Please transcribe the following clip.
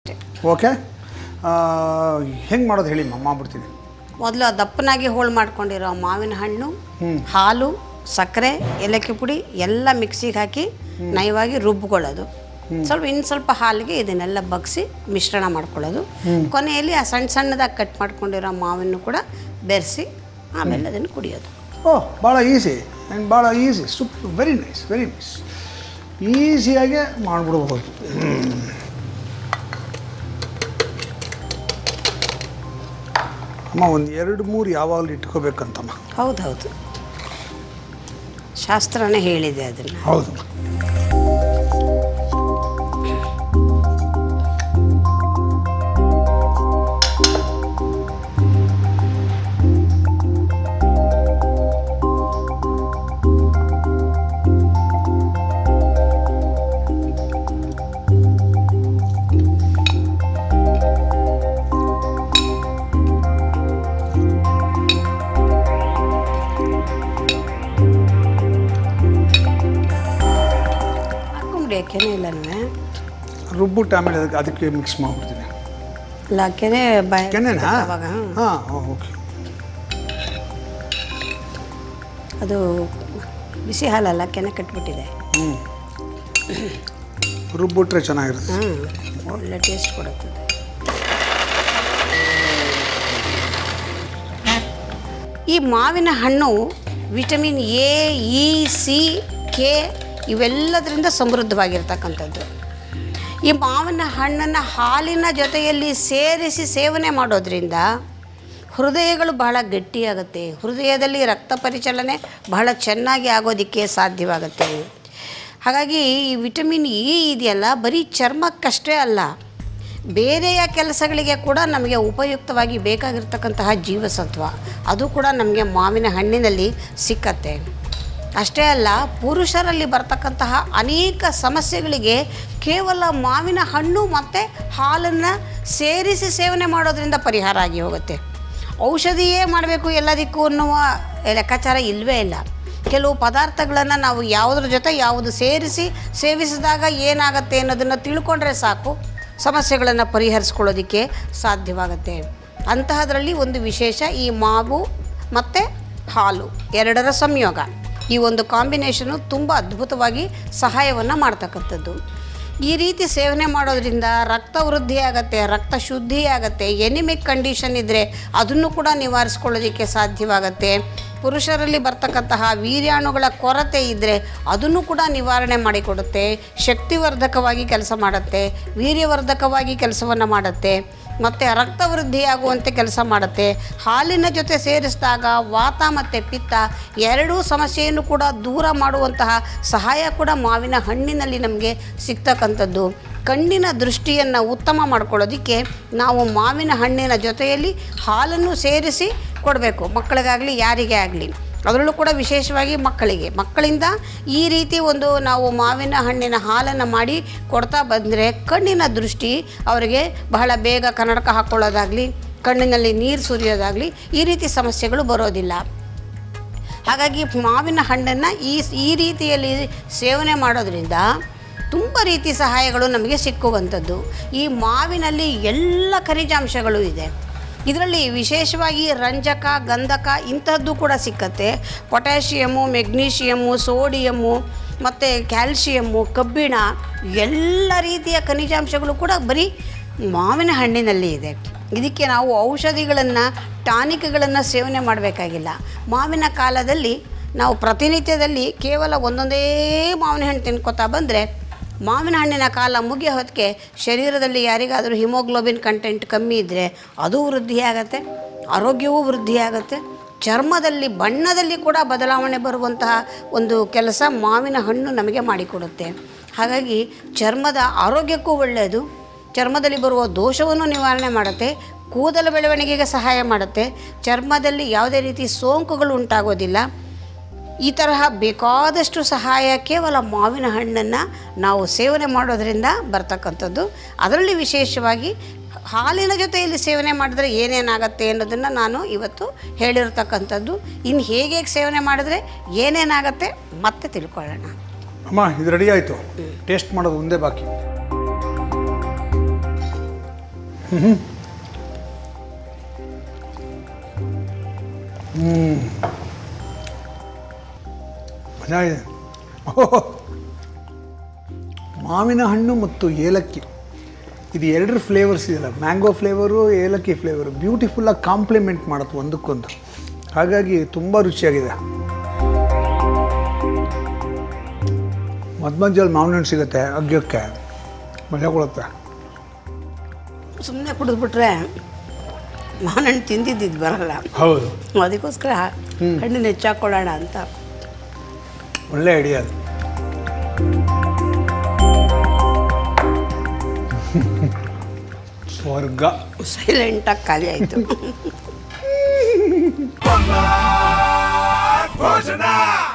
Okay ಹೆಂಗೆ ಮಾಡೋದು ಹೇಳಿ ಮಾ ಮಾಡ್ಬಿಡ್ತೀನಿ ಮೊದಲು ದಪ್ಪನಾಗಿ ಹೋಳು ಮಾಡ್ಕೊಂಡಿರೋ ಮಾವಿನ ಹಣ್ಣು ಹಾಲು ಸಕ್ಕರೆ ಏಲಕ್ಕಿ ಪುಡಿ ಎಲ್ಲ ಮಿಕ್ಸಿಗೆ ಹಾಕಿ ನಯವಾಗಿ ರುಬ್ಕೊಳ್ಳೋದು ಸ್ವಲ್ಪ ಇನ್ನು ಸ್ವಲ್ಪ ಹಾಲಿಗೆ ಇದನ್ನೆಲ್ಲ ಬಗ್ಸಿ ಮಿಶ್ರಣ ಮಾಡ್ಕೊಳ್ಳೋದು ಕೊನೆಯಲ್ಲಿ ಆ ಸಣ್ಣ ಸಣ್ಣದಾಗಿ ಕಟ್ ಮಾಡ್ಕೊಂಡಿರೋ ಮಾವನ್ನು ಕೂಡ ಬೆರೆಸಿ ಆಮೇಲೆ ಅದನ್ನು ಕುಡಿಯೋದು ಓಹ್ ಭಾಳ ಈಸಿ ಆ್ಯಂಡ್ ಭಾಳ easy soup very nice very nice ಈಸಿಯಾಗೆ ಮಾಡಿಬಿಡ್ಬೋದು ಅಮ್ಮ ಒಂದು ಎರಡು ಮೂರು ಯಾವಾಗಲೂ ಇಟ್ಕೋಬೇಕಂತಮ್ಮ ಹೌದು ಹೌದು ಶಾಸ್ತ್ರನೇ ಹೇಳಿದೆ ಅದನ್ನು ಹೌದು ಹಾಕೊಂಬಿಡಿ ಕೆನೆ ಇಲ್ಲನೂ ರುಬ್ಬಿಟ್ಟು ಆಮೇಲೆ ಅದಕ್ಕೆ ಅದಕ್ಕೆ ಮಿಕ್ಸ್ ಮಾಡಿಬಿಡ್ತೀನಿ ಇಲ್ಲ ಕೆನೆ ಬಾಯ್ ಕೆನೆನಾ ಅವಾಗ ಹಾಂ ಓಕೆ ಅದು ಬಿಸಿ ಹಾಲಲ್ಲ ಕೆನೆ ಕಟ್ಬಿಟ್ಟಿದೆ ಹ್ಞೂ ರುಬ್ಬಿಟ್ರೆ ಚೆನ್ನಾಗಿರುತ್ತೆ ಹಾಂ ಒಳ್ಳೆ ಟೇಸ್ಟ್ ಕೊಡುತ್ತದೆ ಈ ಮಾವಿನ ಹಣ್ಣು vitamin A E C K ಇವೆಲ್ಲದರಿಂದ ಸಮೃದ್ಧವಾಗಿರ್ತಕ್ಕಂಥದ್ದು ಈ ಮಾವಿನ ಹಣ್ಣನ್ನು ಹಾಲಿನ ಜೊತೆಯಲ್ಲಿ ಸೇರಿಸಿ ಸೇವನೆ ಮಾಡೋದ್ರಿಂದ ಹೃದಯಗಳು ಬಹಳ ಗಟ್ಟಿಯಾಗುತ್ತೆ ಹೃದಯದಲ್ಲಿ ರಕ್ತ ಪರಿಚಲನೆ ಬಹಳ ಚೆನ್ನಾಗಿ ಆಗೋದಕ್ಕೆ ಸಾಧ್ಯವಾಗುತ್ತೆ ಹಾಗಾಗಿ ಈ ವಿಟಮಿನ್ ಇ ಇದೆಯಲ್ಲ ಬರೀ ಚರ್ಮಕ್ಕಷ್ಟೇ ಅಲ್ಲ ಬೇರೆಯ ಕೆಲಸಗಳಿಗೆ ಕೂಡ ನಮಗೆ ಉಪಯುಕ್ತವಾಗಿ ಬೇಕಾಗಿರ್ತಕ್ಕಂತಹ ಜೀವಸತ್ವ ಅದು ಕೂಡ ನಮಗೆ ಮಾವಿನ ಹಣ್ಣಿನಲ್ಲಿ ಸಿಕ್ಕತ್ತೆ ಅಷ್ಟೇ ಅಲ್ಲ ಪುರುಷರಲ್ಲಿ ಬರ್ತಕ್ಕಂತಹ ಅನೇಕ ಸಮಸ್ಯೆಗಳಿಗೆ ಕೇವಲ ಮಾವಿನ ಹಣ್ಣು ಮತ್ತು ಹಾಲನ್ನು ಸೇರಿಸಿ ಸೇವನೆ ಮಾಡೋದ್ರಿಂದ ಪರಿಹಾರ ಆಗಿ ಹೋಗುತ್ತೆ ಔಷಧಿಯೇ ಮಾಡಬೇಕು ಎಲ್ಲದಕ್ಕೂ ಅನ್ನುವ ಲೆಕ್ಕಾಚಾರ ಇಲ್ಲವೇ ಇಲ್ಲ ಕೆಲವು ಪದಾರ್ಥಗಳನ್ನು ನಾವು ಯಾವುದ್ರ ಜೊತೆ ಯಾವುದು ಸೇರಿಸಿ ಸೇವಿಸಿದಾಗ ಏನಾಗುತ್ತೆ ಅನ್ನೋದನ್ನು ತಿಳ್ಕೊಂಡ್ರೆ ಸಾಕು ಸಮಸ್ಯೆಗಳನ್ನು ಪರಿಹರಿಸ್ಕೊಳ್ಳೋದಕ್ಕೆ ಸಾಧ್ಯವಾಗುತ್ತೆ ಅಂತಹದರಲ್ಲಿ ಒಂದು ವಿಶೇಷ ಈ ಮಾವು ಮತ್ತು ಹಾಲು ಎರಡರ ಸಂಯೋಗ ಈ ಒಂದು ಕಾಂಬಿನೇಷನು ತುಂಬ ಅದ್ಭುತವಾಗಿ ಸಹಾಯವನ್ನು ಮಾಡ್ತಕ್ಕಂಥದ್ದು ಈ ರೀತಿ ಸೇವನೆ ಮಾಡೋದ್ರಿಂದ ರಕ್ತ ವೃದ್ಧಿ ಆಗುತ್ತೆ ರಕ್ತ ಶುದ್ಧಿ ಆಗುತ್ತೆ ಎನಿಮಿಕ್ ಕಂಡೀಷನ್ ಇದ್ದರೆ ಅದನ್ನು ಕೂಡ ನಿವಾರಿಸ್ಕೊಳ್ಳೋದಕ್ಕೆ ಸಾಧ್ಯವಾಗುತ್ತೆ ಪುರುಷರಲ್ಲಿ ಬರ್ತಕ್ಕಂತಹ ವೀರ್ಯಾಣುಗಳ ಕೊರತೆ ಇದ್ದರೆ ಅದನ್ನು ಕೂಡ ನಿವಾರಣೆ ಮಾಡಿಕೊಡುತ್ತೆ ಶಕ್ತಿವರ್ಧಕವಾಗಿ ಕೆಲಸ ಮಾಡುತ್ತೆ ವೀರ್ಯವರ್ಧಕವಾಗಿ ಕೆಲಸವನ್ನು ಮಾಡುತ್ತೆ ಮತ್ತು ರಕ್ತ ವೃದ್ಧಿಯಾಗುವಂತೆ ಕೆಲಸ ಮಾಡುತ್ತೆ ಹಾಲಿನ ಜೊತೆ ಸೇರಿಸಿದಾಗ ವಾತ ಮತ್ತು ಪಿತ್ತ ಎರಡೂ ಸಮಸ್ಯೆಯನ್ನು ಕೂಡ ದೂರ ಮಾಡುವಂತಹ ಸಹಾಯ ಕೂಡ ಮಾವಿನ ಹಣ್ಣಿನಲ್ಲಿ ನಮಗೆ ಸಿಗ್ತಕ್ಕಂಥದ್ದು ಕಣ್ಣಿನ ದೃಷ್ಟಿಯನ್ನು ಉತ್ತಮ ಮಾಡ್ಕೊಳ್ಳೋದಕ್ಕೆ ನಾವು ಮಾವಿನ ಹಣ್ಣಿನ ಜೊತೆಯಲ್ಲಿ ಹಾಲನ್ನು ಸೇರಿಸಿ ಕೊಡಬೇಕು ಮಕ್ಕಳಿಗಾಗಲಿ ಯಾರಿಗೇ ಆಗಲಿ ಅದರಲ್ಲೂ ಕೂಡ ವಿಶೇಷವಾಗಿ ಮಕ್ಕಳಿಗೆ ಮಕ್ಕಳಿಂದ ಈ ರೀತಿ ಒಂದು ನಾವು ಮಾವಿನ ಹಣ್ಣಿನ ಹಾಲನ್ನು ಮಾಡಿ ಕೊಡ್ತಾ ಬಂದರೆ ಕಣ್ಣಿನ ದೃಷ್ಟಿ ಅವರಿಗೆ ಬಹಳ ಬೇಗ ಕನ್ನಡಕ ಹಾಕ್ಕೊಳ್ಳೋದಾಗಲಿ ಕಣ್ಣಿನಲ್ಲಿ ನೀರು ಸುರಿಯೋದಾಗಲಿ ಈ ರೀತಿ ಸಮಸ್ಯೆಗಳು ಬರೋದಿಲ್ಲ ಹಾಗಾಗಿ ಮಾವಿನ ಹಣ್ಣನ್ನು ಈ ಈ ರೀತಿಯಲ್ಲಿ ಸೇವನೆ ಮಾಡೋದ್ರಿಂದ ತುಂಬ ರೀತಿ ಸಹಾಯಗಳು ನಮಗೆ ಸಿಕ್ಕುವಂಥದ್ದು ಈ ಮಾವಿನಲ್ಲಿ ಎಲ್ಲ ಖನಿಜಾಂಶಗಳು ಇದೆ ಇದರಲ್ಲಿ ವಿಶೇಷವಾಗಿ ರಂಜಕ ಗಂಧಕ ಇಂಥದ್ದು ಕೂಡ ಸಿಕ್ಕತ್ತೆ ಪೊಟ್ಯಾಷಿಯಮು ಮೆಗ್ನೀಷಿಯಮ್ಮು ಸೋಡಿಯಮ್ಮು ಮತ್ತು ಕ್ಯಾಲ್ಶಿಯಮ್ಮು ಕಬ್ಬಿಣ ಎಲ್ಲ ರೀತಿಯ ಖನಿಜಾಂಶಗಳು ಕೂಡ ಬರೀ ಮಾವಿನ ಹಣ್ಣಿನಲ್ಲಿ ಇದೆ ಇದಕ್ಕೆ ನಾವು ಔಷಧಿಗಳನ್ನು ಟಾನಿಕ್ಗಳನ್ನು ಸೇವನೆ ಮಾಡಬೇಕಾಗಿಲ್ಲ ಮಾವಿನ ಕಾಲದಲ್ಲಿ ನಾವು ಪ್ರತಿನಿತ್ಯದಲ್ಲಿ ಕೇವಲ ಒಂದೊಂದೇ ಮಾವಿನ ಹಣ್ಣು ತಿನ್ಕೋತಾ ಬಂದರೆ ಮಾವಿನ ಹಣ್ಣಿನ ಕಾಲ ಮುಗಿಯೋ ಹೊತ್ತಿಗೆ ಶರೀರದಲ್ಲಿ ಯಾರಿಗಾದರೂ ಹಿಮೋಗ್ಲೋಬಿನ್ ಕಂಟೆಂಟ್ ಕಮ್ಮಿ ಇದ್ದರೆ ಅದು ವೃದ್ಧಿಯಾಗತ್ತೆ ಆರೋಗ್ಯವೂ ವೃದ್ಧಿಯಾಗುತ್ತೆ ಚರ್ಮದಲ್ಲಿ ಬಣ್ಣದಲ್ಲಿ ಕೂಡ ಬದಲಾವಣೆ ಬರುವಂತಹ ಒಂದು ಕೆಲಸ ಮಾವಿನ ಹಣ್ಣು ನಮಗೆ ಮಾಡಿಕೊಡುತ್ತೆ ಹಾಗಾಗಿ ಚರ್ಮದ ಆರೋಗ್ಯಕ್ಕೂ ಒಳ್ಳೆಯದು ಚರ್ಮದಲ್ಲಿ ಬರುವ ದೋಷವನ್ನು ನಿವಾರಣೆ ಮಾಡುತ್ತೆ ಕೂದಲ ಬೆಳವಣಿಗೆಗೆ ಸಹಾಯ ಮಾಡುತ್ತೆ ಚರ್ಮದಲ್ಲಿ ಯಾವುದೇ ರೀತಿ ಸೋಂಕುಗಳು ಉಂಟಾಗೋದಿಲ್ಲ ಈ ತರಹ ಬೇಕಾದಷ್ಟು ಸಹಾಯ ಕೇವಲ ಮಾವಿನ ಹಣ್ಣನ್ನು ನಾವು ಸೇವನೆ ಮಾಡೋದರಿಂದ ಬರ್ತಕ್ಕಂಥದ್ದು ಅದರಲ್ಲಿ ವಿಶೇಷವಾಗಿ ಹಾಲಿನ ಜೊತೆಯಲ್ಲಿ ಸೇವನೆ ಮಾಡಿದ್ರೆ ಏನೇನಾಗತ್ತೆ ಅನ್ನೋದನ್ನು ನಾನು ಇವತ್ತು ಹೇಳಿರ್ತಕ್ಕಂಥದ್ದು ಇನ್ನು ಹೇಗೆ ಹೇಗೆ ಸೇವನೆ ಮಾಡಿದ್ರೆ ಏನೇನಾಗತ್ತೆ ಮತ್ತೆ ತಿಳ್ಕೊಳ್ಳೋಣ ಅಮ್ಮ ಇದು ರೆಡಿ ಆಯಿತು ಟೇಸ್ಟ್ ಮಾಡೋದು ಒಂದೇ ಬಾಕಿ ಮಜಾ ಇದೆ ಓಹೋ. ಮಾವಿನ ಹಣ್ಣು ಮತ್ತು ಏಲಕ್ಕಿ ಇದು ಎರಡರ ಫ್ಲೇವರ್ಸ್ ಇದೆಯಲ್ಲ ಮ್ಯಾಂಗೋ ಫ್ಲೇವರು ಏಲಕ್ಕಿ ಫ್ಲೇವರು ಬ್ಯೂಟಿಫುಲ್ಲಾಗಿ ಕಾಂಪ್ಲಿಮೆಂಟ್ ಮಾಡುತ್ತೆ ಒಂದಕ್ಕೊಂದು ಹಾಗಾಗಿ ತುಂಬ ರುಚಿಯಾಗಿದೆ ಮಧ್ಯ ಮಧ್ಯದಲ್ಲಿ ಮಾವಿನ ಹಣ್ಣು ಸಿಗುತ್ತೆ ಅಗ್ಗಕ್ಕೆ ಮಜಾ ಕೊಡುತ್ತೆ ಸುಮ್ಮನೆ ಕುಡಿದ್ಬಿಟ್ರೆ ಮಾವಿನ ಹಣ್ಣು ತಿಂದಿದ್ದು ಬರಲ್ಲ ಹೌದು ಅದಕ್ಕೋಸ್ಕರ ಹಣ್ಣನ್ನು ಹೆಚ್ಚಾಕೊಳ್ಳೋಣ ಅಂತ ಒಳ್ಳೆ ಐಡಿಯಾ ಅದು ಸ್ವರ್ಗ ಸೈಲೆಂಟಾಗಿ ಖಾಲಿ ಆಯಿತು ಭೋಜನ